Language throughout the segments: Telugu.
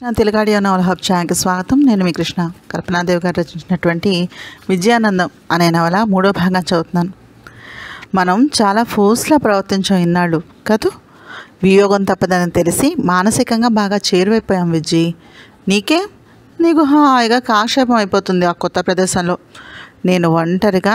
నా తెలుగాడి నవల హబ్ ఛానల్కి స్వాగతం నేను మీ కృష్ణ కల్పనాదేవి గారు రచించినటువంటి విజయానందం అనే నవల మూడో భాగం చదువుతున్నాను మనం చాలా ఫోర్స్లా ప్రవర్తించాం ఇన్నాళ్ళు కదూ వియోగం తప్పదని తెలిసి మానసికంగా బాగా చేరువైపోయాం విజ్జి నీకే నీకు హాయిగా కాక్షేపం అయిపోతుంది ఆ కొత్త ప్రదేశంలో నేను ఒంటరిగా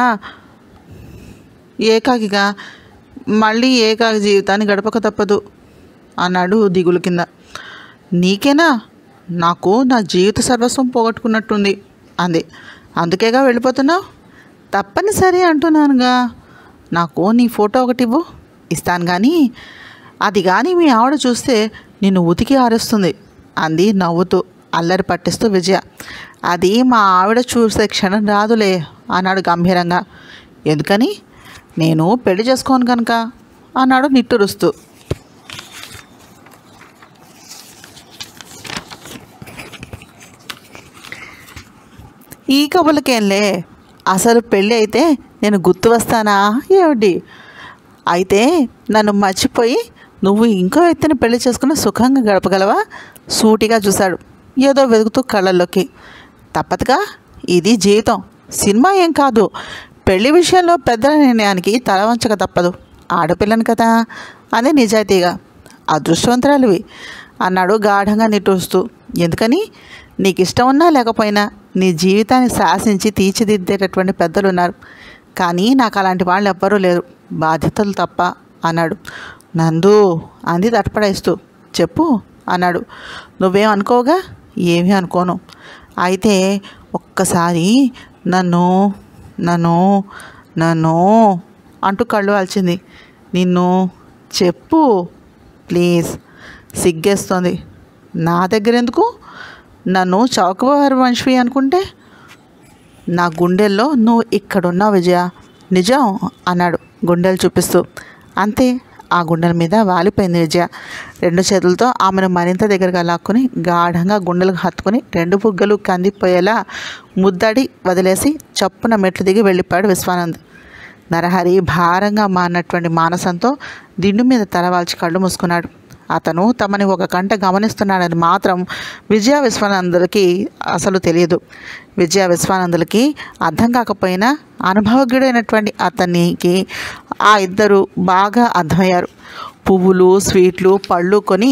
ఏకాకిగా మళ్ళీ ఏకాకి జీవితాన్ని గడపక తప్పదు అన్నాడు దిగులు కింద నీకేనా నాకు నా జీవిత సర్వస్వం పోగొట్టుకున్నట్టుంది అంది అందుకేగా వెళ్ళిపోతున్నావు తప్పనిసరి అంటున్నానుగా నాకు నీ ఫోటో ఒకటి ఇవ్వు ఇస్తాను కానీ అది కానీ మీ ఆవిడ చూస్తే నిన్ను ఉతికి ఆరేస్తుంది అంది నవ్వుతూ అల్లరి పట్టిస్తూ విజయ అది మా ఆవిడ చూసే క్షణం రాదులే అన్నాడు గంభీరంగా ఎందుకని నేను పెళ్లి చేసుకోను కనుక అన్నాడు నిట్టూరుస్తూ ఈ కబులకేంలే అసలు పెళ్ళి అయితే నేను గుర్తు వస్తానా ఏమిటి అయితే నన్ను మర్చిపోయి నువ్వు ఇంకో వ్యక్తిని పెళ్లి చేసుకుని సుఖంగా గడపగలవా సూటిగా చూశాడు ఏదో వెతుకుతూ కళ్ళల్లోకి తప్పదుగా ఇది జీవితం సినిమా ఏం కాదు పెళ్లి విషయంలో పెద్దల నిర్ణయానికి తల వంచక తప్పదు ఆడపిల్లని కదా అని నిజాయితీగా అదృష్టవంతురాలివి అన్నాడు గాఢంగా నిట్టూస్తూ ఎందుకని నీకు ఇష్టం ఉన్నా లేకపోయినా నీ జీవితాన్ని శాసించి తీర్చిదిద్దేటటువంటి పెద్దలు ఉన్నారు కానీ నాకు అలాంటి వాళ్ళు ఎవ్వరూ లేరు బాధ్యతలు తప్ప అన్నాడు నందు అంది తటపడేస్తూ చెప్పు అన్నాడు నువ్వేం అనుకోగా ఏమీ అనుకోను అయితే ఒక్కసారి నన్ను నన్ను నన్ను అంటూ కళ్ళు వాల్చింది నిన్ను చెప్పు ప్లీజ్ సిగ్గేస్తుంది నా దగ్గర ఎందుకు నన్ను చౌకవారు మనిషివి అనుకుంటే నా గుండెల్లో నువ్వు ఇక్కడున్నావు విజయ నిజం అన్నాడు గుండెలు చూపిస్తూ అంతే ఆ గుండెల మీద వాలిపోయింది విజయ రెండు చేతులతో ఆమెను మరింత దగ్గరగా లాక్కుని గాఢంగా గుండెలకు హత్తుకుని రెండు బుగ్గలు కందిపోయేలా ముద్దడి వదిలేసి చప్పున మెట్లు దిగి వెళ్ళిపోయాడు విశ్వానంద్ నరహరి భారంగా మారినటువంటి మానసంతో దిండు మీద తలవాల్చి కళ్ళు మూసుకున్నాడు అతను తమని ఒక గంట గమనిస్తున్నాడని మాత్రం విజయ విశ్వానందులకి అసలు తెలియదు విజయ విశ్వానందులకి అర్థం కాకపోయినా అనుభవజ్ఞుడైనటువంటి అతనికి ఆ ఇద్దరు బాగా అర్థమయ్యారు పువ్వులు స్వీట్లు పళ్ళు కొని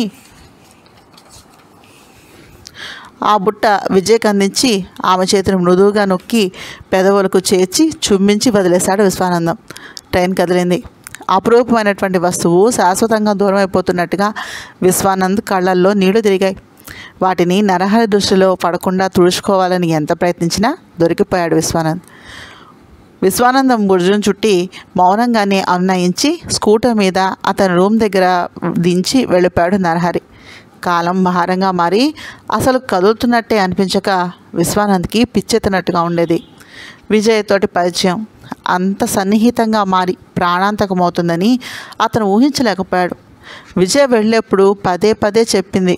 ఆ బుట్ట విజయ్కి అందించి ఆమె చేతిని మృదువుగా నొక్కి పెదవులకు చేర్చి చుమ్మించి వదిలేశాడు విశ్వానందం ట్రైన్ కదిలింది అపురూపమైనటువంటి వస్తువు శాశ్వతంగా దూరం అయిపోతున్నట్టుగా విశ్వానంద్ కళ్ళల్లో నీళ్లు తిరిగాయి వాటిని నరహరి దృష్టిలో పడకుండా తుడుచుకోవాలని ఎంత ప్రయత్నించినా దొరికిపోయాడు విశ్వానంద్ విశ్వానందం గుర్జును చుట్టి మౌనంగానే అన్నయించి స్కూటర్ మీద అతని రూమ్ దగ్గర దించి వెళ్ళిపోయాడు నరహరి కాలం భారంగా మారి అసలు కదులుతున్నట్టే అనిపించక విశ్వానంద్కి పిచ్చెత్తినట్టుగా ఉండేది విజయ్ తోటి పరిచయం అంత సన్నిహితంగా మారి ప్రాణాంతకమవుతుందని అతను ఊహించలేకపోయాడు విజయ్ వెళ్ళేప్పుడు పదే పదే చెప్పింది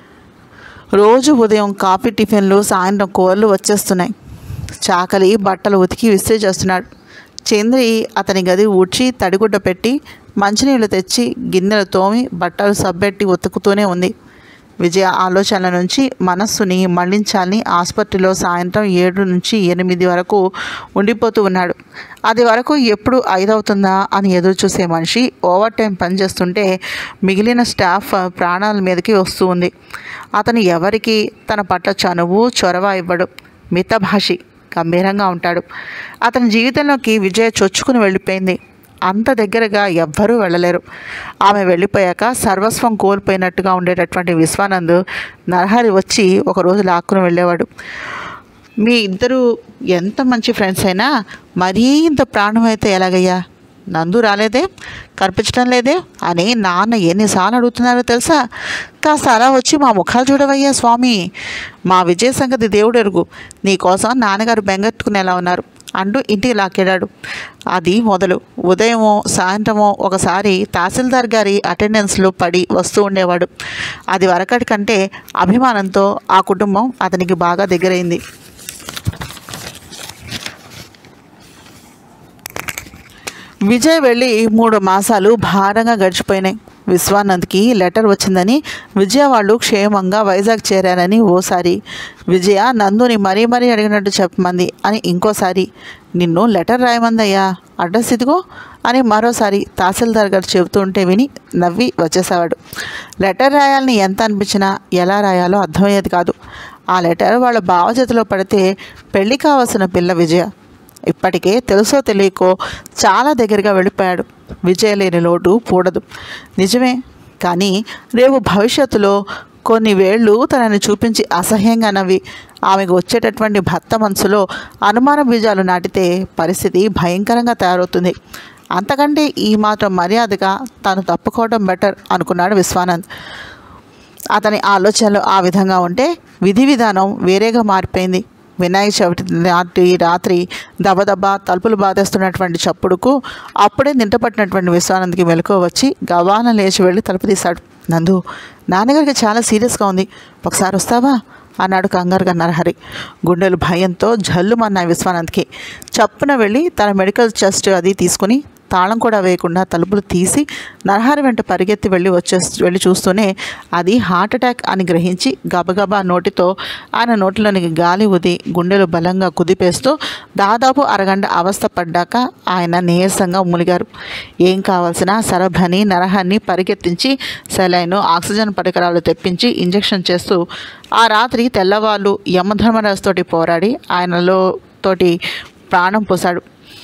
రోజు ఉదయం కాఫీ టిఫిన్లు సాయంత్రం కూరలు వచ్చేస్తున్నాయి చాకలి బట్టలు ఉతికి విసిరి చేస్తున్నాడు చంద్రి అతని గది ఊడ్చి తడిగుడ్డ పెట్టి మంచినీళ్ళు తెచ్చి గిన్నెలు తోమి బట్టలు సబ్బెట్టి ఉతుకుతూనే ఉంది విజయ ఆలోచనల నుంచి మనస్సుని మళ్లించాలని ఆసుపత్రిలో సాయంత్రం ఏడు నుంచి ఎనిమిది వరకు ఉండిపోతూ ఉన్నాడు అది వరకు ఎప్పుడు ఐదవుతుందా అని ఎదురు చూసే మనిషి ఓవర్ టైం పనిచేస్తుంటే మిగిలిన స్టాఫ్ ప్రాణాల మీదకి వస్తూ ఉంది అతను ఎవరికి తన పట్ల చనువు చొరవ ఇవ్వడు మితభాషి గంభీరంగా ఉంటాడు అతని జీవితంలోకి విజయ చొచ్చుకుని వెళ్ళిపోయింది అంత దగ్గరగా ఎవ్వరూ వెళ్ళలేరు ఆమె వెళ్ళిపోయాక సర్వస్వం కోల్పోయినట్టుగా ఉండేటటువంటి విశ్వానంద్ నరహరి వచ్చి ఒకరోజు లాక్కుని వెళ్ళేవాడు మీ ఇద్దరు ఎంత మంచి ఫ్రెండ్స్ అయినా మరీ ఇంత ప్రాణం అయితే ఎలాగయ్యా నందు రాలేదే కనిపించడం లేదే అని నాన్న ఎన్నిసార్లు అడుగుతున్నారో తెలుసా కాస్త అలా వచ్చి మా ముఖాలు చూడవయ్యా స్వామి మా విజయ సంగతి దేవుడు ఎరుగు నీకోసం నాన్నగారు బెంగెట్టుకునేలా ఉన్నారు అంటూ ఇంటికి లాక్కెడాడు అది మొదలు ఉదయమో సాయంత్రమో ఒకసారి తహసీల్దార్ గారి అటెండెన్స్లో పడి వస్తూ ఉండేవాడు అది వరకటి కంటే అభిమానంతో ఆ కుటుంబం అతనికి బాగా దగ్గరైంది విజయ్ వెళ్ళి మూడు మాసాలు భారంగా గడిచిపోయినాయి విశ్వానంద్కి లెటర్ వచ్చిందని విజయ వాళ్ళు క్షేమంగా వైజాగ్ చేరారని ఓసారి విజయ నందుని మరీ మరీ అడిగినట్టు చెప్పమంది అని ఇంకోసారి నిన్ను లెటర్ రాయమందయ్యా అడ్రస్ ఇదిగో అని మరోసారి తహసీల్దార్ గారు చెబుతుంటే విని నవ్వి వచ్చేసేవాడు లెటర్ రాయాలని ఎంత అనిపించినా ఎలా రాయాలో అర్థమయ్యేది కాదు ఆ లెటర్ వాళ్ళ బావ చేతిలో పడితే పెళ్లి కావాల్సిన పిల్ల విజయ ఇప్పటికే తెలుసో తెలియకో చాలా దగ్గరగా వెళ్ళిపోయాడు విజయ లేని లోటు పూడదు నిజమే కానీ రేపు భవిష్యత్తులో కొన్ని వేళ్ళు తనని చూపించి అసహ్యంగా నవ్వి ఆమెకు వచ్చేటటువంటి భర్త మనసులో అనుమాన బీజాలు నాటితే పరిస్థితి భయంకరంగా తయారవుతుంది అంతకంటే ఈ మాత్రం మర్యాదగా తాను తప్పుకోవడం బెటర్ అనుకున్నాడు విశ్వానంద్ అతని ఆలోచనలు ఆ విధంగా ఉంటే విధి విధానం వేరేగా మారిపోయింది వినాయక చవితి నాటి రాత్రి దబదబా తలుపులు బాధేస్తున్నటువంటి చప్పుడుకు అప్పుడే నింటపట్టినటువంటి విశ్వానంద్కి మెలకువ వచ్చి గవాన లేచి వెళ్ళి తలుపు తీశాడు నందు నాన్నగారికి చాలా సీరియస్గా ఉంది ఒకసారి వస్తావా అన్నాడు కంగారుగా నరహరి గుండెలు భయంతో జల్లుమన్నాయి విశ్వానంద్కి చప్పున వెళ్ళి తన మెడికల్ చెస్ట్ అది తీసుకుని తాళం కూడా వేయకుండా తలుపులు తీసి నరహరి వెంట పరిగెత్తి వెళ్ళి వచ్చే వెళ్ళి చూస్తూనే అది హార్ట్ అటాక్ అని గ్రహించి గబగబా నోటితో ఆయన నోటిలోనికి గాలి ఉది గుండెలు బలంగా కుదిపేస్తూ దాదాపు అరగంట అవస్థ పడ్డాక ఆయన నీరసంగా మునిగారు ఏం కావాల్సిన సరభని నరహాన్ని పరిగెత్తించి సెలైన్ ఆక్సిజన్ పరికరాలు తెప్పించి ఇంజెక్షన్ చేస్తూ ఆ రాత్రి తెల్లవాళ్ళు యమధర్మరాజుతోటి పోరాడి ఆయనలో తోటి ప్రాణం పోశాడు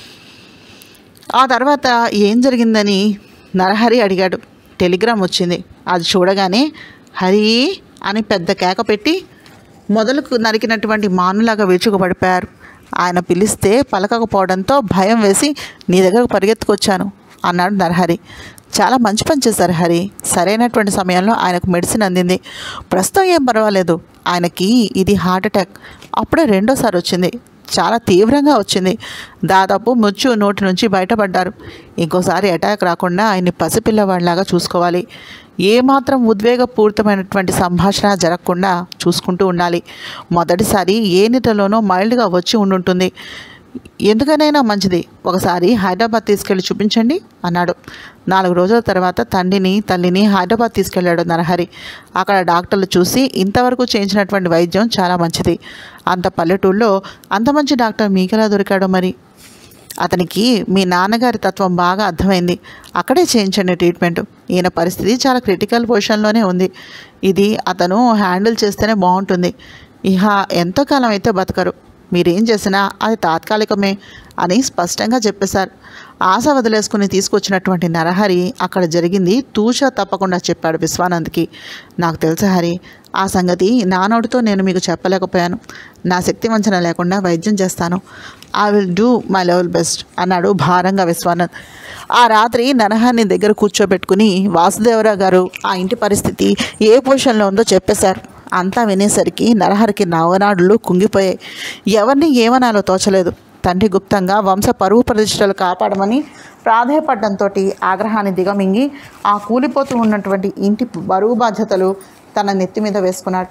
ఆ తర్వాత ఏం జరిగిందని నరహరి అడిగాడు టెలిగ్రామ్ వచ్చింది అది చూడగానే హరి అని పెద్ద కేక పెట్టి మొదలుకు నరికినటువంటి మానులాగా విరుచుకుపడిపోయారు ఆయన పిలిస్తే పలకకపోవడంతో భయం వేసి నీ దగ్గరకు పరిగెత్తుకొచ్చాను అన్నాడు నరహరి చాలా మంచి పని చేశారు హరి సరైనటువంటి సమయంలో ఆయనకు మెడిసిన్ అందింది ప్రస్తుతం ఏం పర్వాలేదు ఆయనకి ఇది హార్ట్ అటాక్ అప్పుడే రెండోసారి వచ్చింది చాలా తీవ్రంగా వచ్చింది దాదాపు ముచ్చు నోటి నుంచి బయటపడ్డారు ఇంకోసారి అటాక్ రాకుండా ఆయన్ని పసిపిల్లవాడిలాగా చూసుకోవాలి ఏమాత్రం ఉద్వేగపూరితమైనటువంటి సంభాషణ జరగకుండా చూసుకుంటూ ఉండాలి మొదటిసారి ఏ నిద్రలోనో మైల్డ్గా వచ్చి ఉండుంటుంది ఎందుకనైనా మంచిది ఒకసారి హైదరాబాద్ తీసుకెళ్ళి చూపించండి అన్నాడు నాలుగు రోజుల తర్వాత తండ్రిని తల్లిని హైదరాబాద్ తీసుకెళ్ళాడు నరహరి అక్కడ డాక్టర్లు చూసి ఇంతవరకు చేయించినటువంటి వైద్యం చాలా మంచిది అంత పల్లెటూళ్ళలో అంత మంచి డాక్టర్ మీకెలా దొరికాడో మరి అతనికి మీ నాన్నగారి తత్వం బాగా అర్థమైంది అక్కడే చేయించండి ట్రీట్మెంట్ ఈయన పరిస్థితి చాలా క్రిటికల్ పొజిషన్లోనే ఉంది ఇది అతను హ్యాండిల్ చేస్తేనే బాగుంటుంది ఇహ ఎంతో కాలం అయితే బతకరు మీరేం చేసినా అది తాత్కాలికమే అని స్పష్టంగా చెప్పేశారు ఆశ వదిలేసుకుని తీసుకొచ్చినటువంటి నరహరి అక్కడ జరిగింది తూచా తప్పకుండా చెప్పాడు విశ్వానంద్కి నాకు తెలుసు హరి ఆ సంగతి నా నోటితో నేను మీకు చెప్పలేకపోయాను నా శక్తి వంచన లేకుండా వైద్యం చేస్తాను I will do my level best అన్నాడు భారంగా విశ్వానంద్ ఆ రాత్రి నరహాన్ని దగ్గర కూర్చోబెట్టుకుని వాసుదేవరావు గారు ఆ ఇంటి పరిస్థితి ఏ పొజిషన్లో ఉందో చెప్పేశారు అంతా వినేసరికి నరహరికి నవనాడులు కుంగిపోయాయి ఎవరిని ఏమనాలో తోచలేదు తండ్రి గుప్తంగా వంశ పరువు ప్రతిష్టలు కాపాడమని ప్రాధేయపడడంతో ఆగ్రహాన్ని దిగమింగి ఆ కూలిపోతూ ఉన్నటువంటి ఇంటి బరువు బాధ్యతలు తన నెత్తి మీద వేసుకున్నాడు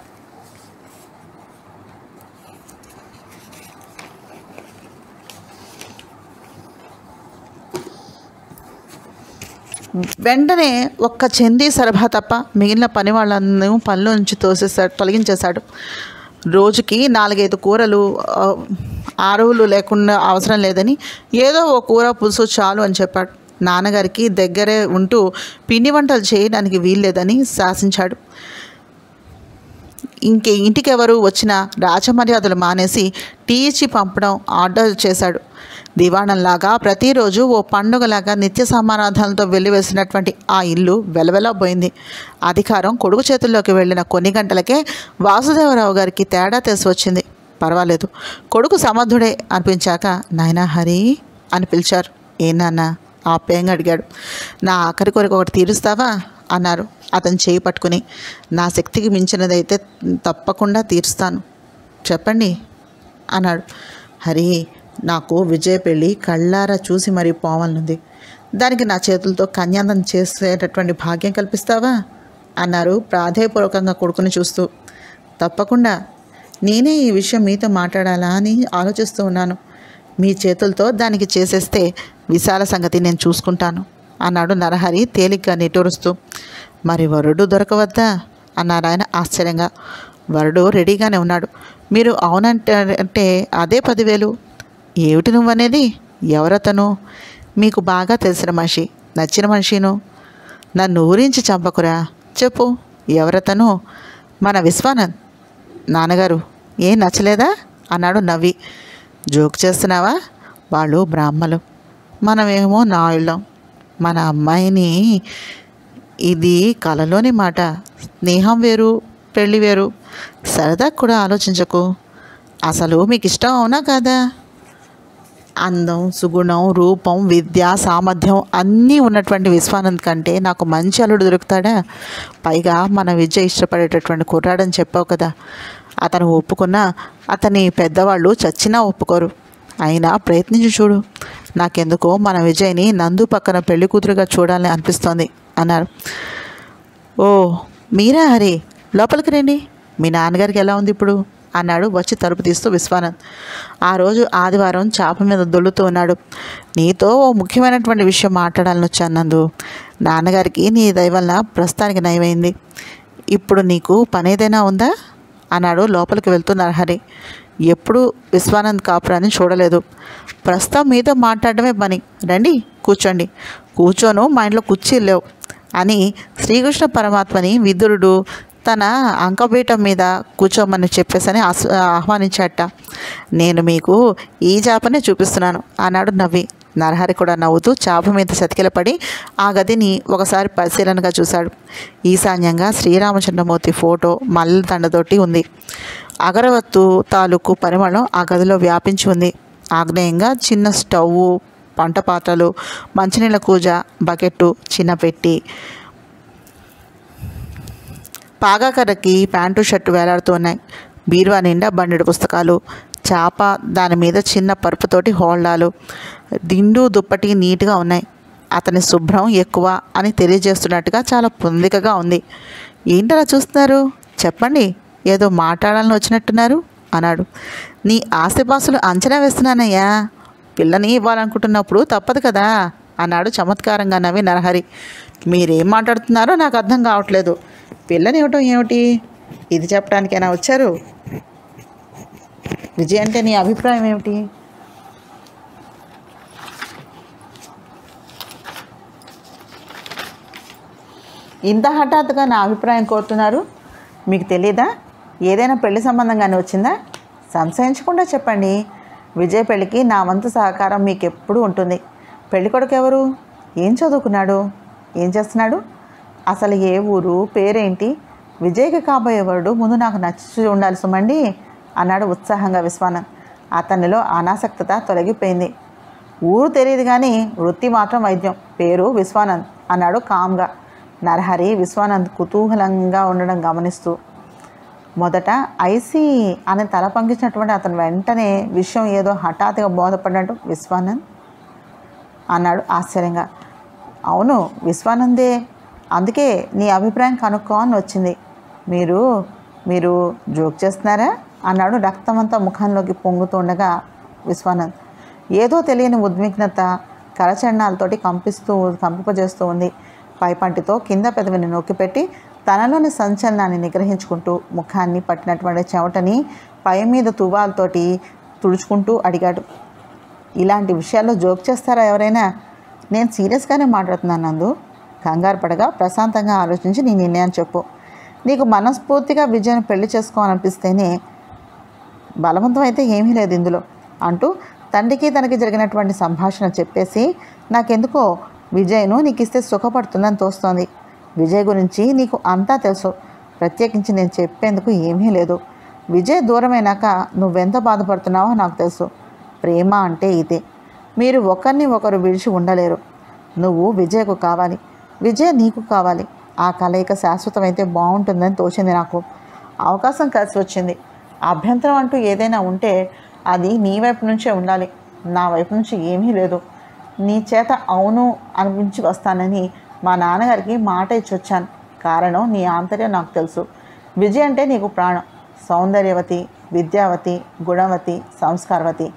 వెంటనే ఒక్క చందీ సరఫా తప్ప మిగిలిన పని వాళ్ళను పనిలో నుంచి తోసేసాడు తొలగించేశాడు రోజుకి నాలుగైదు కూరలు ఆ, ఆరువులు లేకుండా అవసరం లేదని ఏదో ఓ కూర పులుసు చాలు అని చెప్పాడు నాన్నగారికి దగ్గరే ఉంటూ పిండి వంటలు చేయడానికి వీల్లేదని శాసించాడు ఇంకే ఇంటికెవరు వచ్చినా రాచమర్యాదలు మానేసి టీ ఇచ్చి పంపడం ఆర్డర్ చేశాడు దివాణంలాగా ప్రతిరోజు ఓ పండుగలాగా నిత్య సమారాధనలతో వెల్లివేసినటువంటి ఆ ఇల్లు వెలవెలబోయింది అధికారం కొడుకు చేతుల్లోకి వెళ్ళిన కొన్ని గంటలకే వాసుదేవరావు గారికి తేడా తెలిసి వచ్చింది పర్వాలేదు కొడుకు సమర్థుడే అనిపించాక నాయనా హరి అని పిలిచారు ఏ నాన్న ఆప్యాయంగా అడిగాడు నా ఆఖరి కోరిక ఒకటి తీరుస్తావా అన్నారు అతను చేయి పట్టుకుని నా శక్తికి మించినదైతే తప్పకుండా తీరుస్తాను చెప్పండి అన్నాడు హరి నాకు విజయ పెళ్ళి కళ్ళారా చూసి మరీ పోవాలనుంది దానికి నా చేతులతో కన్యాదం చేసేటటువంటి భాగ్యం కల్పిస్తావా అన్నారు ప్రాధేయపూర్వకంగా కొడుకుని చూస్తూ తప్పకుండా నేనే ఈ విషయం మీతో మాట్లాడాలా అని ఆలోచిస్తూ ఉన్నాను మీ చేతులతో దానికి చేసేస్తే విశాల సంగతి నేను చూసుకుంటాను అన్నాడు నరహరి తేలిగ్గా నిట్టూరుస్తూ మరి వరుడు దొరకవద్దా అన్నారు ఆయన ఆశ్చర్యంగా వరుడు రెడీగానే ఉన్నాడు మీరు అవునంటే అంటే అదే పదివేలు ఏమిటి నువ్వనేది ఎవరతను మీకు బాగా తెలిసిన మనిషి నచ్చిన మనిషిను నన్ను ఊరించి చంపకురా చెప్పు ఎవరతను మన విశ్వానంద్ నాన్నగారు ఏం నచ్చలేదా అన్నాడు నవ్వి జోక్ చేస్తున్నావా వాళ్ళు బ్రాహ్మలు మనమేమో నాయుళ్ళం మన అమ్మాయిని ఇది కలలోని మాట స్నేహం వేరు పెళ్ళి వేరు సరదా కూడా ఆలోచించకు అసలు మీకు ఇష్టం అవునా కాదా అందం సుగుణం రూపం విద్య సామర్థ్యం అన్నీ ఉన్నటువంటి విశ్వానంద్ కంటే నాకు మంచి అల్లుడు దొరుకుతాడా పైగా మన విద్య ఇష్టపడేటటువంటి కుర్రాడని చెప్పావు కదా అతను ఒప్పుకున్నా అతని పెద్దవాళ్ళు చచ్చినా ఒప్పుకోరు అయినా ప్రయత్నించి చూడు నాకెందుకో మన విజయ్ని నందు పక్కన పెళ్లి కూతురుగా చూడాలని అనిపిస్తోంది అన్నారు ఓ మీరా హరి లోపలికి రండి మీ నాన్నగారికి ఎలా ఉంది ఇప్పుడు అన్నాడు వచ్చి తలుపు తీస్తూ విశ్వానంద్ ఆ రోజు ఆదివారం చాప మీద దొల్లుతూ ఉన్నాడు నీతో ఓ ముఖ్యమైనటువంటి విషయం మాట్లాడాలని వచ్చాను నందు నాన్నగారికి నీ దయ వల్ల ప్రస్తుతానికి నయమైంది ఇప్పుడు నీకు పని ఏదైనా ఉందా అన్నాడు లోపలికి వెళ్తూ నరహరి ఎప్పుడు విశ్వానంద్ కాపురాన్ని చూడలేదు ప్రస్తుతం మీతో మాట్లాడడమే పని రండి కూర్చోండి కూర్చోను మా ఇంట్లో కుర్చీలు లేవు అని శ్రీకృష్ణ పరమాత్మని విదురుడు తన అంకపీఠం మీద కూర్చోమని చెప్పేసని ఆస్ ఆహ్వానించాట నేను మీకు ఈ చేపనే చూపిస్తున్నాను అన్నాడు నవ్వి నరహరి కూడా నవ్వుతూ చాప మీద చతికిలపడి ఆ గదిని ఒకసారి పరిశీలనగా చూశాడు ఈశాన్యంగా శ్రీరామచంద్రమూర్తి ఫోటో మల్లెల దండతోటి ఉంది అగరవత్తు తాలూకు పరిమళం ఆ గదిలో వ్యాపించి ఉంది ఆగ్నేయంగా చిన్న స్టవ్ పంట పాత్రలు మంచినీళ్ళ కూజ బకెట్టు చిన్న పెట్టి పాగాకర్రకి ప్యాంటు షర్టు వేలాడుతూ ఉన్నాయి బీరువా నిండా బండెడు పుస్తకాలు చాప దాని మీద చిన్న పరుపుతోటి హోల్డాలు దిండు దుప్పటి నీట్గా ఉన్నాయి అతని శుభ్రం ఎక్కువ అని తెలియజేస్తున్నట్టుగా చాలా పొందికగా ఉంది ఏంటలా చూస్తున్నారు చెప్పండి ఏదో మాట్లాడాలని వచ్చినట్టున్నారు అన్నాడు నీ ఆస్తిపాస్తులు అంచనా వేస్తున్నానయ్యా పిల్లని ఇవ్వాలనుకుంటున్నప్పుడు తప్పదు కదా అన్నాడు చమత్కారంగా నవ్వి నరహరి మీరేం మాట్లాడుతున్నారో నాకు అర్థం కావట్లేదు పిల్లని ఇవ్వటం ఏమిటి ఇది చెప్పడానికైనా వచ్చారు విజయ్ అంటే నీ అభిప్రాయం ఏమిటి ఇంత హఠాత్తుగా నా అభిప్రాయం కోరుతున్నారు మీకు తెలియదా ఏదైనా పెళ్లి సంబంధంగానే వచ్చిందా సంశయించకుండా చెప్పండి విజయ్ పెళ్ళికి నా వంతు సహకారం మీకు ఎప్పుడూ ఉంటుంది పెళ్లి కొడుకు ఎవరు ఏం చదువుకున్నాడు ఏం చేస్తున్నాడు అసలు ఏ ఊరు పేరేంటి విజయ్కి కాబోయే వరుడు ముందు నాకు నచ్చి ఉండాలి సుమండి అన్నాడు ఉత్సాహంగా విశ్వానంద్ అతనిలో అనాసక్తత తొలగిపోయింది ఊరు తెలియదు కానీ వృత్తి మాత్రం వైద్యం పేరు విశ్వానంద్ అన్నాడు కామ్గా నరహరి విశ్వానంద్ కుతూహలంగా ఉండడం గమనిస్తూ మొదట ఐసీ అని తల పంకించినటువంటి అతను వెంటనే విషయం ఏదో హఠాత్తుగా బోధపడినట్టు విశ్వానంద్ అన్నాడు ఆశ్చర్యంగా అవును విశ్వానందే అందుకే నీ అభిప్రాయం కనుక్కో అని వచ్చింది మీరు మీరు జోక్ చేస్తున్నారా అన్నాడు రక్తమంతా ముఖంలోకి పొంగుతుండగా విశ్వానంద్ ఏదో తెలియని ఉద్విగ్నత కరచరణాలతోటి కంపిస్తూ కంపింపజేస్తూ ఉంది పైపంటితో కింద పెదవిని నొక్కిపెట్టి తనలోని సంచలనాన్ని నిగ్రహించుకుంటూ ముఖాన్ని పట్టినటువంటి చెమటని పై మీద తువాలతోటి తుడుచుకుంటూ అడిగాడు ఇలాంటి విషయాల్లో జోక్ చేస్తారా ఎవరైనా నేను సీరియస్గానే మాట్లాడుతున్నాను నందు కంగారు పడగా ప్రశాంతంగా ఆలోచించి నీ నిర్ణయాన్ని చెప్పు నీకు మనస్ఫూర్తిగా విజయను పెళ్లి చేసుకోవాలనిపిస్తేనే బలవంతం అయితే ఏమీ లేదు ఇందులో అంటూ తండ్రికి తనకి జరిగినటువంటి సంభాషణ చెప్పేసి నాకెందుకో విజయ్ను నీకు ఇస్తే సుఖపడుతుందని తోస్తోంది విజయ్ గురించి నీకు అంతా తెలుసు ప్రత్యేకించి నేను చెప్పేందుకు ఏమీ లేదు విజయ్ దూరమైనాక నువ్వెంత బాధపడుతున్నావో నాకు తెలుసు ప్రేమ అంటే ఇదే మీరు ఒకరిని ఒకరు విడిచి ఉండలేరు నువ్వు విజయ్కు కావాలి విజయ్ నీకు కావాలి ఆ కలయిక శాశ్వతమైతే బాగుంటుందని తోచింది నాకు అవకాశం కలిసి వచ్చింది అభ్యంతరం అంటూ ఏదైనా ఉంటే అది నీ వైపు నుంచే ఉండాలి నా వైపు నుంచి ఏమీ లేదు నీ చేత అవును అనిపించి వస్తానని మా నాన్నగారికి మాట ఇచ్చి వచ్చాను కారణం నీ ఆంతర్యం నాకు తెలుసు విజయ్ అంటే నీకు ప్రాణం సౌందర్యవతి విద్యావతి గుణవతి సంస్కారవతి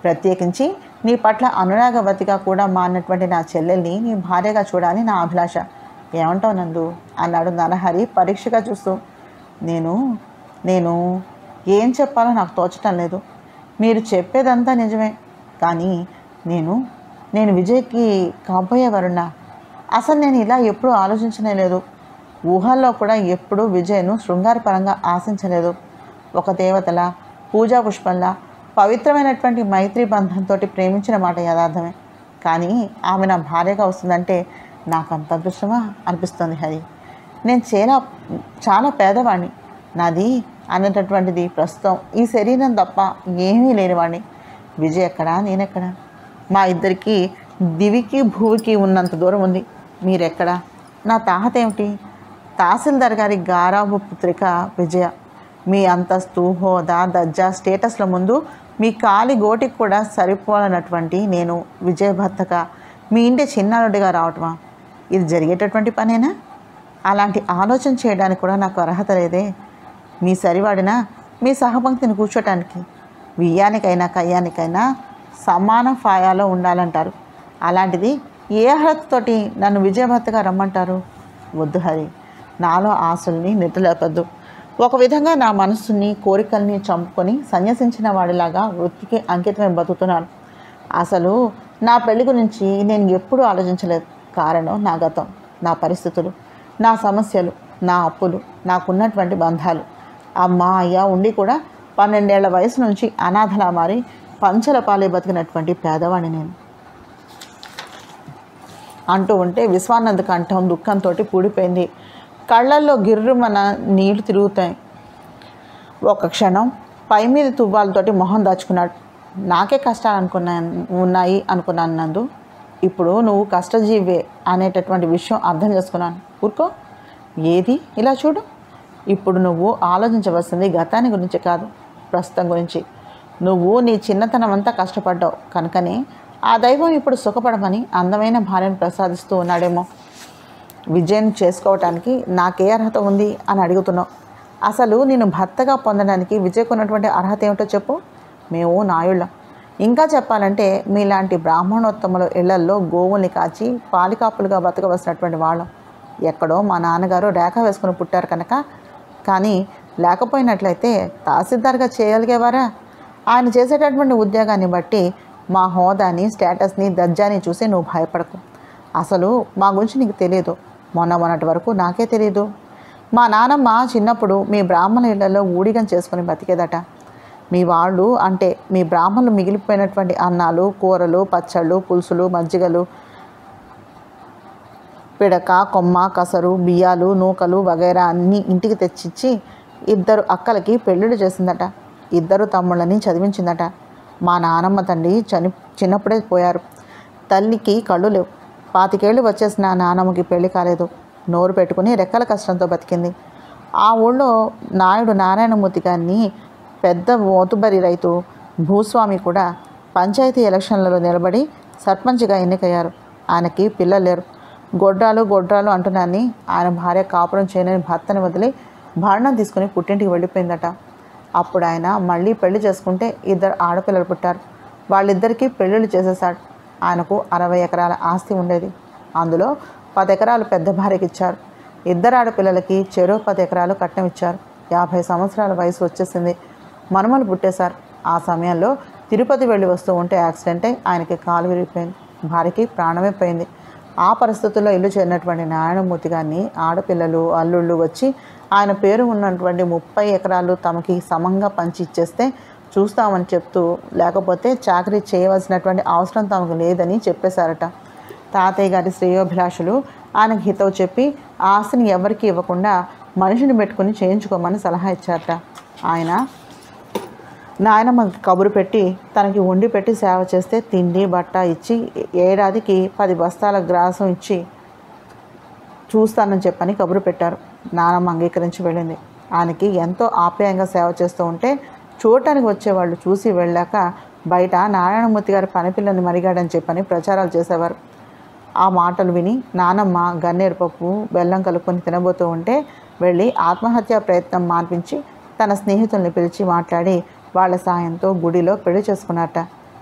ప్రత్యేకించి నీ పట్ల అనురాగవతిగా కూడా మారినటువంటి నా చెల్లెల్ని నీ భార్యగా చూడాలని నా అభిలాష ఏమంటావు నందు అన్నాడు నరహరి పరీక్షగా చూస్తూ నేను నేను ఏం చెప్పాలో నాకు తోచటం లేదు మీరు చెప్పేదంతా నిజమే కానీ నేను నేను విజయ్కి కాబోయే వరుణ్ణా అసలు నేను ఇలా ఎప్పుడూ ఆలోచించనే లేదు ఊహల్లో కూడా ఎప్పుడూ విజయ్ను శృంగారపరంగా ఆశించలేదు ఒక దేవతలా పూజా పుష్పంలా పవిత్రమైనటువంటి మైత్రి బంధంతో ప్రేమించిన మాట యథార్థమే కానీ ఆమె నా భార్యగా వస్తుందంటే నాకు అంత అదృష్టమా అనిపిస్తుంది హరి నేను చాలా చాలా పేదవాడిని నాది అనేటటువంటిది ప్రస్తుతం ఈ శరీరం తప్ప ఏమీ లేనివాడిని విజయ్ ఎక్కడా నేనెక్కడా మా ఇద్దరికి దివికి భూవికి ఉన్నంత దూరం ఉంది మీరెక్కడా నా తాహత ఏమిటి తహసీల్దార్ గారి గారాబు పుత్రిక విజయ మీ అంతస్తు హోదా దర్జా స్టేటస్ల ముందు మీ కాలి గోటికి కూడా సరిపోలనటువంటి నేను విజయ భర్తగా మీ ఇంటి చిన్నారుడిగా రావటమా ఇది జరిగేటటువంటి పనేనా అలాంటి ఆలోచన చేయడానికి కూడా నాకు అర్హత లేదే మీ సరివాడినా మీ సహపంక్తిని కూర్చోటానికి వియ్యానికైనా కయ్యానికైనా సమాన ఫాయాలో ఉండాలంటారు అలాంటిది ఏ అర్హతతోటి నన్ను విజయభర్తగా రమ్మంటారు వద్దు హరి నాలో ఆశల్ని నిద్రలేపద్దు ఒక విధంగా నా మనస్సుని కోరికల్ని చంపుకొని సన్యసించిన వాడిలాగా వృత్తికి అంకితమై బతుకుతున్నాను అసలు నా పెళ్లి గురించి నేను ఎప్పుడూ ఆలోచించలేదు కారణం నా గతం నా పరిస్థితులు నా సమస్యలు నా అప్పులు నాకున్నటువంటి బంధాలు అమ్మ అయ్య ఉండి కూడా పన్నెండేళ్ల వయసు నుంచి అనాథలా మారి పంచల పాలే బతికినటువంటి పేదవాడిని నేను అంటూ ఉంటే విశ్వానంద్ కంఠం దుఃఖంతో పూడిపోయింది కళ్ళల్లో గిర్రుమన నీళ్లు తిరుగుతాయి ఒక క్షణం పై మీద తువ్వాలతోటి మొహం దాచుకున్నాడు నాకే కష్టాలు అనుకున్నాను ఉన్నాయి అనుకున్నాను నందు ఇప్పుడు నువ్వు కష్టజీవే అనేటటువంటి విషయం అర్థం చేసుకున్నాను ఊరుకో ఏది ఇలా చూడు ఇప్పుడు నువ్వు ఆలోచించవలసింది గతాన్ని గురించి కాదు ప్రస్తుతం గురించి నువ్వు నీ చిన్నతనం అంతా కష్టపడ్డావు కనుకనే ఆ దైవం ఇప్పుడు సుఖపడమని అందమైన భార్యను ప్రసాదిస్తూ ఉన్నాడేమో విజయం చేసుకోవటానికి నాకే అర్హత ఉంది అని అడుగుతున్నావు అసలు నేను భర్తగా పొందడానికి విజయ్కు ఉన్నటువంటి అర్హత ఏమిటో చెప్పు మేము నాయుళ్ళం ఇంకా చెప్పాలంటే మీలాంటి బ్రాహ్మణోత్తముల ఇళ్లల్లో గోవుల్ని కాచి పాలికాపులుగా బతకవలసినటువంటి వాళ్ళం ఎక్కడో మా నాన్నగారు రేఖ వేసుకుని పుట్టారు కనుక కానీ లేకపోయినట్లయితే తహసీల్దార్గా చేయగలిగేవారా ఆయన చేసేటటువంటి ఉద్యోగాన్ని బట్టి మా హోదాని స్టేటస్ని దర్జాని చూసి నువ్వు భయపడకు అసలు మా గురించి నీకు తెలియదు మొన్న మొన్నటి వరకు నాకే తెలియదు మా నానమ్మ చిన్నప్పుడు మీ బ్రాహ్మణ ఇళ్లలో ఊడిగం చేసుకుని బతికేదట మీ వాళ్ళు అంటే మీ బ్రాహ్మణులు మిగిలిపోయినటువంటి అన్నాలు కూరలు పచ్చళ్ళు పులుసులు మజ్జిగలు పిడక కొమ్మ కసరు బియ్యాలు నూకలు వగైరా అన్నీ ఇంటికి తెచ్చిచ్చి ఇద్దరు అక్కలకి పెళ్ళిళ్ళు చేసిందట ఇద్దరు తమ్ముళ్ళని చదివించిందట మా నానమ్మ తండ్రి చని చిన్నప్పుడే పోయారు తల్లికి కళ్ళు లేవు పాతికేళ్ళు వచ్చేసిన నానమ్మకి పెళ్లి కాలేదు నోరు పెట్టుకుని రెక్కల కష్టంతో బతికింది ఆ ఊళ్ళో నాయుడు నారాయణమూర్తి గారిని పెద్ద మోతుబరి రైతు భూస్వామి కూడా పంచాయతీ ఎలక్షన్లలో నిలబడి సర్పంచ్గా ఎన్నికయ్యారు ఆయనకి పిల్లలు లేరు గొడ్రాలు గొడ్రాలు అంటున్నాన్ని ఆయన భార్య కాపురం చేయని భర్తని వదిలి భరణం తీసుకుని పుట్టింటికి వెళ్ళిపోయిందట అప్పుడు ఆయన మళ్ళీ పెళ్లి చేసుకుంటే ఇద్దరు ఆడపిల్లలు పుట్టారు వాళ్ళిద్దరికీ పెళ్ళిళ్ళు చేసేశాడు ఆయనకు అరవై ఎకరాల ఆస్తి ఉండేది అందులో పది ఎకరాలు పెద్ద భార్యకి ఇచ్చారు ఇద్దరు ఆడపిల్లలకి చెరో పది ఎకరాలు కట్నం ఇచ్చారు యాభై సంవత్సరాల వయసు వచ్చేసింది మనుమలు పుట్టేశారు ఆ సమయంలో తిరుపతి వెళ్ళి వస్తూ ఉంటే యాక్సిడెంట్ అయి ఆయనకి కాలు విరిగిపోయింది భార్యకి ప్రాణమే పోయింది ఆ పరిస్థితుల్లో ఇల్లు చేరినటువంటి నారాయణమూర్తి గారిని ఆడపిల్లలు అల్లుళ్ళు వచ్చి ఆయన పేరు ఉన్నటువంటి ముప్పై ఎకరాలు తమకి సమంగా పంచి ఇచ్చేస్తే చూస్తామని చెప్తూ లేకపోతే చాకరీ చేయవలసినటువంటి అవసరం తమకు లేదని చెప్పేశారట తాతయ్య గారి శ్రేయోభిలాషులు ఆయనకు హితవు చెప్పి ఆ ఆస్తిని ఎవరికి ఇవ్వకుండా మనిషిని పెట్టుకుని చేయించుకోమని సలహా ఇచ్చారట ఆయన నాయనమ్మ కబురు పెట్టి తనకి వండి పెట్టి సేవ చేస్తే తిండి బట్ట ఇచ్చి ఏడాదికి పది బస్తాల గ్రాసం ఇచ్చి చూస్తానని చెప్పని కబురు పెట్టారు నానమ్మ అంగీకరించి వెళ్ళింది ఆయనకి ఎంతో ఆప్యాయంగా సేవ చేస్తూ ఉంటే చూడటానికి వచ్చేవాళ్ళు చూసి వెళ్ళాక బయట నారాయణమూర్తి గారి పనిపిల్లని మరిగాడని చెప్పని ప్రచారాలు చేసేవారు ఆ మాటలు విని నానమ్మ గన్నేరు పప్పు బెల్లం కలుపుకొని తినబోతూ ఉంటే వెళ్ళి ఆత్మహత్యా ప్రయత్నం మాన్పించి తన స్నేహితుల్ని పిలిచి మాట్లాడి వాళ్ళ సాయంతో గుడిలో పెళ్లి చేసుకున్నట్ట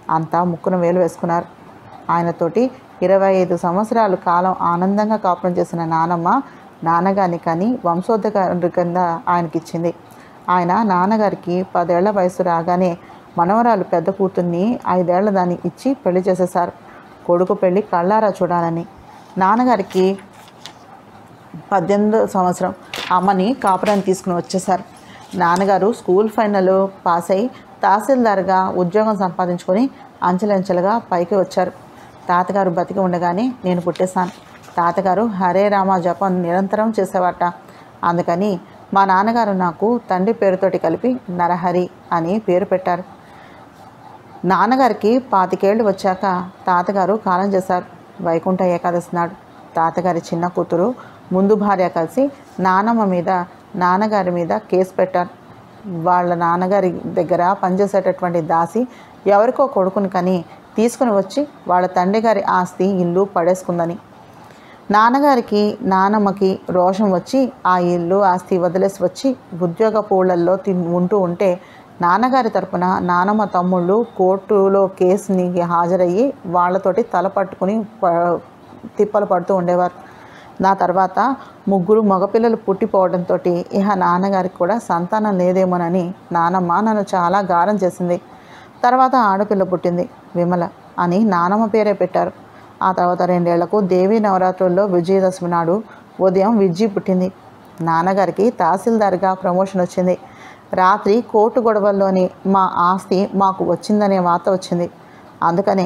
అంతా ముక్కున వేలు వేసుకున్నారు ఆయనతోటి ఇరవై ఐదు సంవత్సరాల కాలం ఆనందంగా కాపురం చేసిన నానమ్మ నాన్నగారిని కానీ వంశోద్ధకారి కింద ఆయనకిచ్చింది ఆయన నాన్నగారికి పదేళ్ల వయసు రాగానే మనవరాలు పెద్ద కూతుర్ని ఐదేళ్ల దాన్ని ఇచ్చి పెళ్లి చేసేశారు కొడుకు పెళ్లి కళ్ళారా చూడాలని నాన్నగారికి పద్దెనిమిదో సంవత్సరం అమ్మని కాపురాన్ని తీసుకుని వచ్చేసారు నాన్నగారు స్కూల్ ఫైనల్ పాస్ అయి తహసీల్దార్గా ఉద్యోగం సంపాదించుకొని అంచెలంచెలుగా పైకి వచ్చారు తాతగారు బతికి ఉండగానే నేను పుట్టేశాను తాతగారు హరే రామ జపం నిరంతరం చేసేవాట అందుకని మా నాన్నగారు నాకు తండ్రి పేరుతోటి కలిపి నరహరి అని పేరు పెట్టారు నాన్నగారికి పాతికేళ్ళు వచ్చాక తాతగారు కాలం చేశారు వైకుంఠ ఏకాదశి నాడు తాతగారి చిన్న కూతురు ముందు భార్య కలిసి నానమ్మ మీద నాన్నగారి మీద కేసు పెట్టారు వాళ్ళ నాన్నగారి దగ్గర పనిచేసేటటువంటి దాసి ఎవరికో కొడుకుని కని తీసుకుని వచ్చి వాళ్ళ తండ్రి గారి ఆస్తి ఇల్లు పడేసుకుందని నాన్నగారికి నానమ్మకి రోషం వచ్చి ఆ ఇల్లు ఆస్తి వదిలేసి వచ్చి ఉద్యోగ పూళ్ళల్లో తిన్ ఉంటూ ఉంటే నాన్నగారి తరపున నానమ్మ తమ్ముళ్ళు కోర్టులో కేసుని హాజరయ్యి వాళ్ళతోటి తల పట్టుకుని ప- తిప్పలు పడుతూ ఉండేవారు నా తర్వాత ముగ్గురు మగపిల్లలు పుట్టిపోవడంతో ఇహ నాన్నగారికి కూడా సంతానం లేదేమోనని నానమ్మ నన్ను చాలా గారం చేసింది తర్వాత ఆడపిల్ల పుట్టింది విమల అని నానమ్మ పేరే పెట్టారు ఆ తర్వాత రెండేళ్లకు దేవీ నవరాత్రుల్లో విజయదశమి నాడు ఉదయం విజ్జి పుట్టింది నాన్నగారికి తహసీల్దార్గా ప్రమోషన్ వచ్చింది రాత్రి కోర్టు గొడవల్లోని మా ఆస్తి మాకు వచ్చిందనే వార్త వచ్చింది అందుకనే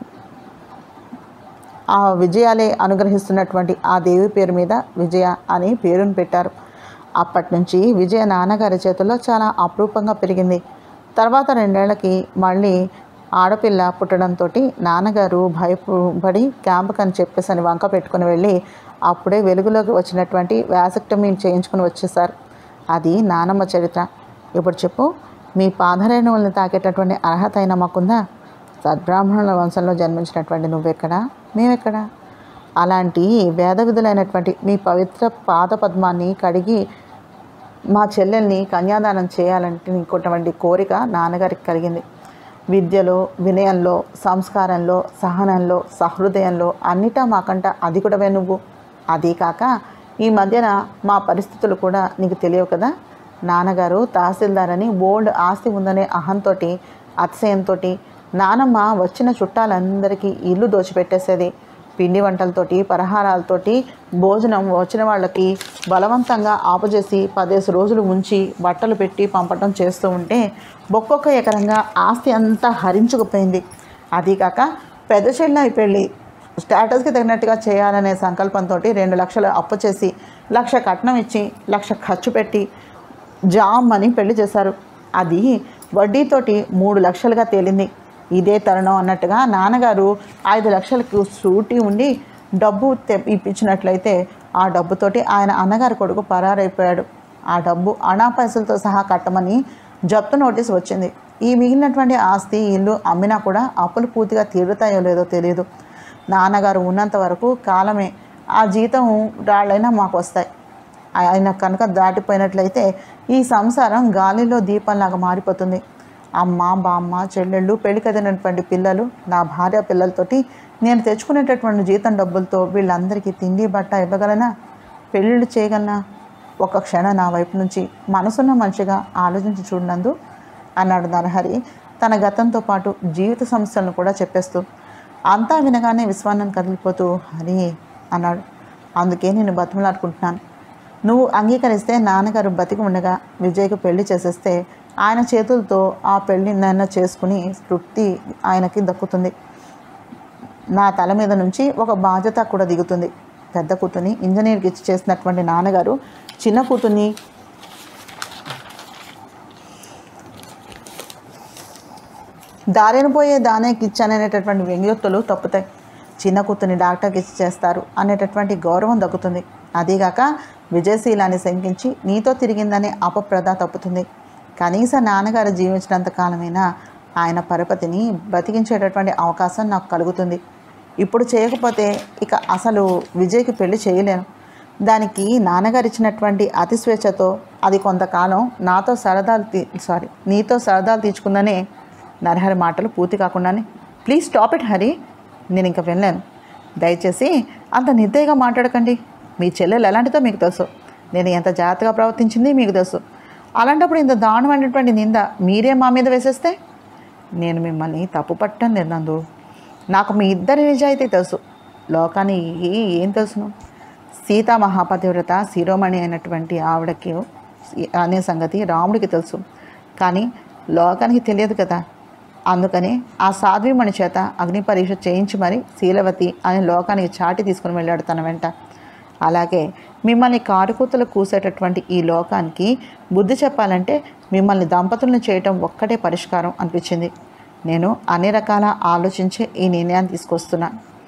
ఆ విజయాలే అనుగ్రహిస్తున్నటువంటి ఆ దేవి పేరు మీద విజయ అని పేరును పెట్టారు అప్పటి నుంచి విజయ నాన్నగారి చేతుల్లో చాలా అపురూపంగా పెరిగింది తర్వాత రెండేళ్లకి మళ్ళీ ఆడపిల్ల పుట్టడంతో నాన్నగారు భయపడి క్యాంపుకి అని చెప్పేసి అని వంక పెట్టుకుని వెళ్ళి అప్పుడే వెలుగులోకి వచ్చినటువంటి వ్యాసక్టమీని చేయించుకుని వచ్చేసారు అది నానమ్మ చరిత్ర ఇప్పుడు చెప్పు మీ పాదరేణువుల్ని తాకేటటువంటి అర్హత అయినా మాకుందా సద్బ్రాహ్మణుల వంశంలో జన్మించినటువంటి నువ్వెక్కడా మేమెక్కడా అలాంటి వేద విధులైనటువంటి మీ పవిత్ర పాద పద్మాన్ని కడిగి మా చెల్లెల్ని కన్యాదానం చేయాలంటే ఇంకొటువంటి కోరిక నాన్నగారికి కలిగింది విద్యలో వినయంలో సంస్కారంలో సహనంలో సహృదయంలో అన్నిటా మాకంట అధికుడవే నువ్వు అదీ కాక ఈ మధ్యన మా పరిస్థితులు కూడా నీకు తెలియవు కదా నాన్నగారు తహసీల్దార్ అని బోల్డ్ ఆస్తి ఉందనే అహంతోటి అతిశయంతో నానమ్మ వచ్చిన చుట్టాలందరికీ ఇల్లు దోచిపెట్టేసేది పిండి వంటలతోటి పలహారాలతోటి భోజనం వచ్చిన వాళ్ళకి బలవంతంగా ఆపుచేసి పదేసి రోజులు ఉంచి బట్టలు పెట్టి పంపటం చేస్తూ ఉంటే ఒక్కొక్క ఎకరంగా ఆస్తి అంతా హరించుకుపోయింది అదీకాక పెద్ద చెల్లాయి పెళ్ళి స్టేటస్కి తగినట్టుగా చేయాలనే సంకల్పంతో రెండు లక్షలు అప్పు చేసి లక్ష కట్నం ఇచ్చి లక్ష ఖర్చు పెట్టి జామ్ అని పెళ్లి చేశారు అది వడ్డీతోటి మూడు లక్షలుగా తేలింది ఇదే తరుణం అన్నట్టుగా నాన్నగారు ఐదు లక్షలకు సూటి ఉండి డబ్బు తె- ఇప్పించినట్లయితే ఆ డబ్బుతోటి ఆయన అన్నగారి కొడుకు పరారైపోయాడు ఆ డబ్బు అనా పైసలతో సహా కట్టమని జప్తు నోటీస్ వచ్చింది ఈ మిగిలినటువంటి ఆస్తి ఇల్లు అమ్మినా కూడా అప్పులు పూర్తిగా తీరుతాయో లేదో తెలియదు నాన్నగారు ఉన్నంత వరకు కాలమే ఆ జీతం రాళ్ళైనా మాకు వస్తాయి ఆయన కనుక దాటిపోయినట్లయితే ఈ సంసారం గాలిలో దీపంలాగా మారిపోతుంది అమ్మ బామ్మ చెల్లెళ్ళు పెళ్లి కదినటువంటి పిల్లలు నా భార్య పిల్లలతోటి నేను తెచ్చుకునేటటువంటి జీతం డబ్బులతో వీళ్ళందరికీ తిండి బట్ట ఇవ్వగలనా పెళ్ళిళ్ళు చేయగలనా ఒక క్షణం నా వైపు నుంచి మనసున్న మనిషిగా ఆలోచించి చూడనందు అన్నాడు నరహరి తన గతంతో పాటు జీవిత సమస్యలను కూడా చెప్పేస్తూ అంతా వినగానే విశ్వానం కదిలిపోతూ హరి అన్నాడు అందుకే నేను బతిమలాడుకుంటున్నాను నువ్వు అంగీకరిస్తే నాన్నగారు బతికి ఉండగా విజయ్కి పెళ్లి చేసేస్తే ఆయన చేతులతో ఆ పెళ్లి నన్న చేసుకుని తృప్తి ఆయనకి దక్కుతుంది నా తల మీద నుంచి ఒక బాధ్యత కూడా దిగుతుంది పెద్ద కూతుర్ని ఇంజనీర్కి ఇచ్చి చేసినటువంటి నాన్నగారు చిన్న కూతుర్ని దారిన పోయే దానేకి ఇచ్చాననేటటువంటి వ్యంగ్యోక్తులు తప్పుతాయి చిన్న కూతుర్ని డాక్టర్కి ఇచ్చి చేస్తారు అనేటటువంటి గౌరవం దక్కుతుంది అదీగాక విజయశీలాన్ని శంకించి నీతో తిరిగిందనే అపప్రద తప్పుతుంది కనీస నాన్నగారు జీవించినంత కాలమైనా ఆయన పరపతిని బతికించేటటువంటి అవకాశం నాకు కలుగుతుంది ఇప్పుడు చేయకపోతే ఇక అసలు విజయ్కి పెళ్లి చేయలేను దానికి నాన్నగారు ఇచ్చినటువంటి అతి స్వేచ్ఛతో అది కొంతకాలం నాతో సరదాలు తీ సారీ నీతో సరదాలు తీర్చుకుందనే నరహరి మాటలు పూర్తి కాకుండానే ప్లీజ్ స్టాప్ ఇట్ హరి నేను ఇంకా వెళ్ళాను దయచేసి అంత నిర్దయగా మాట్లాడకండి మీ చెల్లెలు ఎలాంటిదో మీకు తెలుసు నేను ఎంత జాగ్రత్తగా ప్రవర్తించింది మీకు తెలుసు అలాంటప్పుడు ఇంత దారుణమైనటువంటి నింద మీరే మా మీద వేసేస్తే నేను మిమ్మల్ని తప్పు పట్టడం లేదు నందు నాకు మీ ఇద్దరి నిజాయితీ తెలుసు లోకానికి ఏం తెలుసును సీతా మహాపతివ్రత శిరోమణి అయినటువంటి ఆవిడకి అనే సంగతి రాముడికి తెలుసు కానీ లోకానికి తెలియదు కదా అందుకని ఆ సాధ్వీమణి చేత అగ్ని పరీక్ష చేయించి మరి శీలవతి అనే లోకానికి చాటి తీసుకుని వెళ్ళాడు తన వెంట అలాగే మిమ్మల్ని కారుకూతలు కూసేటటువంటి ఈ లోకానికి బుద్ధి చెప్పాలంటే మిమ్మల్ని దంపతులను చేయటం ఒక్కటే పరిష్కారం అనిపించింది నేను అన్ని రకాల ఆలోచించే ఈ నిర్ణయాన్ని తీసుకొస్తున్నా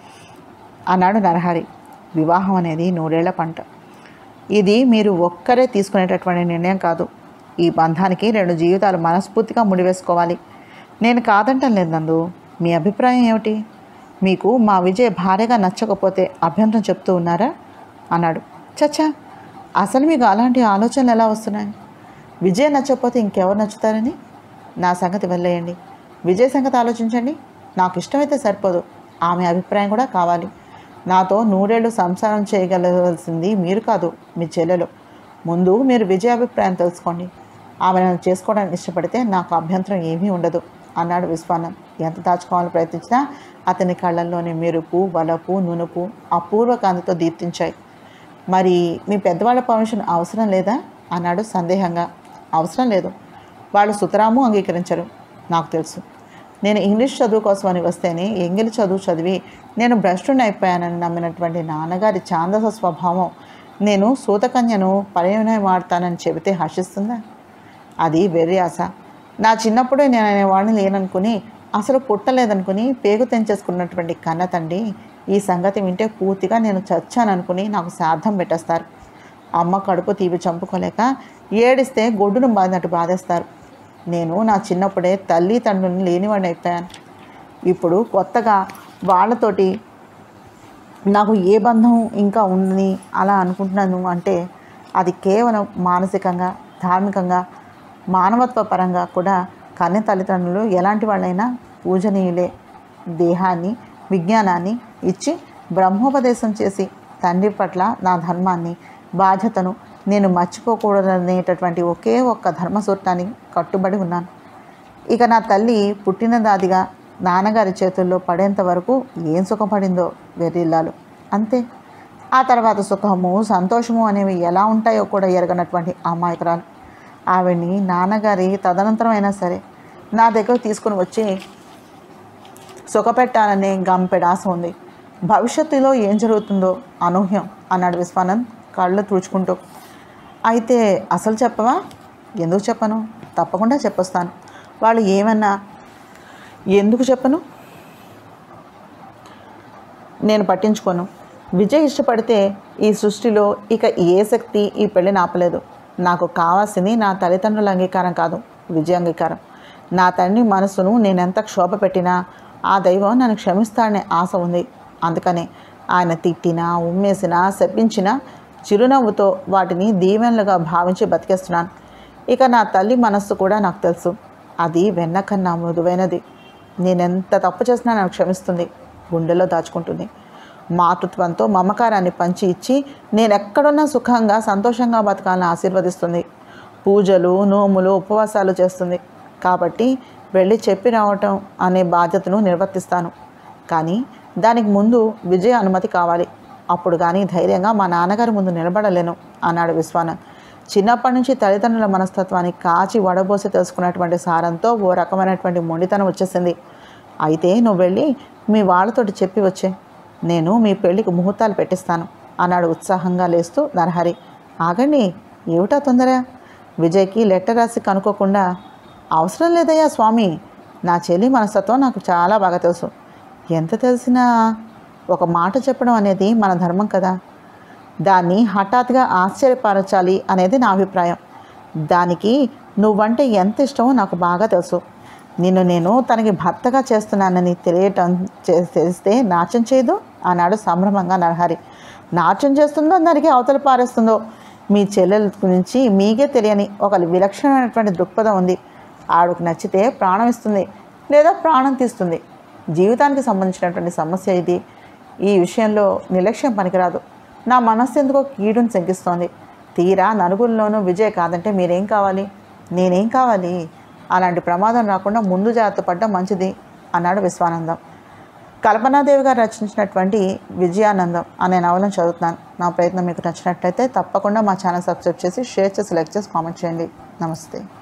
అన్నాడు నరహరి వివాహం అనేది నూరేళ్ల పంట ఇది మీరు ఒక్కరే తీసుకునేటటువంటి నిర్ణయం కాదు ఈ బంధానికి రెండు జీవితాలు మనస్ఫూర్తిగా ముడివేసుకోవాలి నేను కాదంటం లేదు నందు మీ అభిప్రాయం ఏమిటి మీకు మా విజయ్ భార్యగా నచ్చకపోతే అభ్యంతరం చెప్తూ ఉన్నారా అన్నాడు చచ్చా అసలు మీకు అలాంటి ఆలోచనలు ఎలా వస్తున్నాయి విజయ్ నచ్చకపోతే ఇంకెవరు నచ్చుతారని నా సంగతి వదిలేయండి విజయ్ సంగతి ఆలోచించండి నాకు ఇష్టమైతే సరిపోదు ఆమె అభిప్రాయం కూడా కావాలి నాతో నూరేళ్ళు సంసారం చేయగలవలసింది మీరు కాదు మీ చెల్లెలు ముందు మీరు విజయ అభిప్రాయం తెలుసుకోండి ఆమె నన్ను చేసుకోవడానికి ఇష్టపడితే నాకు అభ్యంతరం ఏమీ ఉండదు అన్నాడు విశ్వానంద్ ఎంత దాచుకోవాలని ప్రయత్నించినా అతని కళ్ళల్లోని మెరుపు వలపు నునుపు అపూర్వకాంతితో దీప్తించాయి మరి మీ పెద్దవాళ్ళ పర్మిషన్ అవసరం లేదా అన్నాడు సందేహంగా అవసరం లేదు వాళ్ళు సుతరాము అంగీకరించరు నాకు తెలుసు నేను ఇంగ్లీష్ చదువు కోసమని వస్తేనే ఎంగిలి చదువు చదివి నేను భ్రష్టుని అయిపోయానని నమ్మినటువంటి నాన్నగారి ఛాందస స్వభావం నేను సూతకన్యను పర్యాయం వాడతానని చెబితే హర్షిస్తుందా అది వెర్రి ఆశ నా చిన్నప్పుడే నేను అనేవాడిని లేననుకుని అసలు పుట్టలేదనుకుని పేగు తెంచేసుకున్నటువంటి కన్న తండ్రి ఈ సంగతి వింటే పూర్తిగా నేను చచ్చాననుకుని నాకు శ్రాద్ధం పెట్టేస్తారు అమ్మ కడుపు తీపి చంపుకోలేక ఏడిస్తే గొడ్డును బాధినట్టు బాధేస్తారు నేను నా చిన్నప్పుడే తల్లి తండ్రులను లేనివాడిని అయిపోయాను ఇప్పుడు కొత్తగా వాళ్ళతోటి నాకు ఏ బంధం ఇంకా ఉంది అలా అనుకుంటున్నాను అంటే అది కేవలం మానసికంగా ధార్మికంగా మానవత్వ పరంగా కూడా కన్య తల్లిదండ్రులు ఎలాంటి వాళ్ళైనా పూజనీయులే దేహాన్ని విజ్ఞానాన్ని ఇచ్చి బ్రహ్మోపదేశం చేసి తండ్రి పట్ల నా ధర్మాన్ని బాధ్యతను నేను మర్చిపోకూడదనేటటువంటి ఒకే ఒక్క ధర్మసూత్రానికి కట్టుబడి ఉన్నాను ఇక నా తల్లి పుట్టినదాదిగా నాన్నగారి చేతుల్లో పడేంత వరకు ఏం సుఖపడిందో వెర్రిల్లాలు అంతే ఆ తర్వాత సుఖము సంతోషము అనేవి ఎలా ఉంటాయో కూడా ఎరగనటువంటి అమాయకురాలు ఆవిడ్ని నాన్నగారి తదనంతరం అయినా సరే నా దగ్గర తీసుకుని వచ్చి సుఖపెట్టాలనే గంపెడాస ఉంది భవిష్యత్తులో ఏం జరుగుతుందో అనూహ్యం అన్నాడు విశ్వానంద్ కళ్ళు తుడుచుకుంటూ అయితే అసలు చెప్పవా ఎందుకు చెప్పను తప్పకుండా చెప్పొస్తాను వాళ్ళు ఏమన్నా ఎందుకు చెప్పను నేను పట్టించుకోను విజయ్ ఇష్టపడితే ఈ సృష్టిలో ఇక ఏ శక్తి ఈ పెళ్ళిని ఆపలేదు నాకు కావాల్సింది నా తల్లిదండ్రుల అంగీకారం కాదు విజయ అంగీకారం నా తండ్రి మనసును నేనెంత క్షోభ పెట్టినా ఆ దైవం నన్ను క్షమిస్తాడనే ఆశ ఉంది అందుకనే ఆయన తిట్టినా ఉమ్మేసినా శపించినా చిరునవ్వుతో వాటిని దీవెనలుగా భావించి బతికేస్తున్నాను ఇక నా తల్లి మనస్సు కూడా నాకు తెలుసు అది వెన్న కన్నా మృదువైనది నేనెంత తప్పు చేసినా నన్ను క్షమిస్తుంది గుండెలో దాచుకుంటుంది మాతృత్వంతో మమకారాన్ని పంచి ఇచ్చి నేను ఎక్కడున్నా సుఖంగా సంతోషంగా బతకాలని ఆశీర్వదిస్తుంది పూజలు నోములు ఉపవాసాలు చేస్తుంది కాబట్టి వెళ్ళి చెప్పి రావటం అనే బాధ్యతను నిర్వర్తిస్తాను కానీ దానికి ముందు విజయ అనుమతి కావాలి అప్పుడు కానీ ధైర్యంగా మా నాన్నగారి ముందు నిలబడలేను అన్నాడు విశ్వానంద్ చిన్నప్పటి నుంచి తల్లిదండ్రుల మనస్తత్వాన్ని కాచి వడబోసి తెలుసుకున్నటువంటి సారంతో ఓ రకమైనటువంటి మొండితనం వచ్చేసింది అయితే నువ్వు వెళ్ళి మీ వాళ్ళతోటి చెప్పి వచ్చే నేను మీ పెళ్ళికి ముహూర్తాలు పెట్టిస్తాను అన్నాడు ఉత్సాహంగా లేస్తూ నరహరి ఆగండి ఏమిటా తొందర విజయ్కి లెటర్ రాసి కనుక్కోకుండా అవసరం లేదయ్యా స్వామి నా చెల్లి మనస్తత్వం నాకు చాలా బాగా తెలుసు ఎంత తెలిసినా ఒక మాట చెప్పడం అనేది మన ధర్మం కదా దాన్ని హఠాత్తుగా ఆశ్చర్యపరచాలి అనేది నా అభిప్రాయం దానికి నువ్వంటే ఎంత ఇష్టమో నాకు బాగా తెలుసు నిన్ను నేను తనకి భర్తగా చేస్తున్నానని తెలియటం చే- తెలిస్తే నాట్యం చేయదు అన్నాడు సంభ్రమంగా నరహరి నాట్యం చేస్తుందో దానికి అవతల పారేస్తుందో మీ చెల్లెల గురించి మీకే తెలియని ఒక విలక్షణమైనటువంటి దృక్పథం ఉంది ఆవిడకు నచ్చితే ప్రాణం ఇస్తుంది లేదా ప్రాణం తీస్తుంది జీవితానికి సంబంధించినటువంటి సమస్య ఇది ఈ విషయంలో నిర్లక్ష్యం పనికిరాదు నా మనస్సు ఎందుకో కీడును శంకిస్తోంది తీరా నలుగురిలోనూ విజయ్ కాదంటే మీరేం కావాలి నేనేం కావాలి అలాంటి ప్రమాదం రాకుండా ముందు జాగ్రత్త పడ్డం మంచిది అన్నాడు విశ్వానందం కల్పనాదేవి గారు రచించినటువంటి విజయానందం అనే నవలను చదువుతున్నాను నా ప్రయత్నం మీకు నచ్చినట్లయితే తప్పకుండా మా ఛానల్ సబ్స్క్రైబ్ చేసి షేర్ చేసి లైక్ చేసి కామెంట్ చేయండి నమస్తే